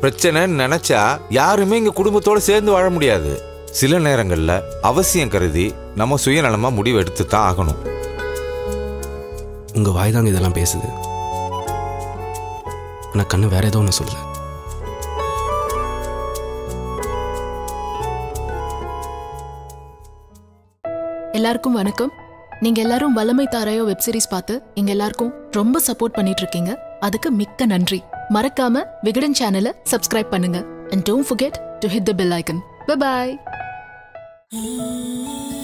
பிரச்சனைன்னு நினைச்சா யாருமே இங்க குடும்பத்தோட சேர்ந்து வாழ முடியாது சில நேரங்கள்ல அவசியம் கருதி நம்ம சுயநலமா முடிவு எடுத்து தான் ஆகணும் உங்கள் வாய் தாங்க இதெல்லாம் பேசுது ஆனால் கண்ணு வேற ஏதோ ஒன்று சொல்லுது எல்லாருக்கும் வணக்கம் நீங்க எல்லாரும் வல்லமை தாராயோ வெப் சீரிஸ் பார்த்து எங்க எல்லாருக்கும் ரொம்ப சப்போர்ட் பண்ணிட்டு இருக்கீங்க அதுக்கு மிக்க நன்றி மறக்காம விகடன் சேனலை சப்ஸ்கிரைப் பண்ணுங்க and don't forget to hit the bell icon bye bye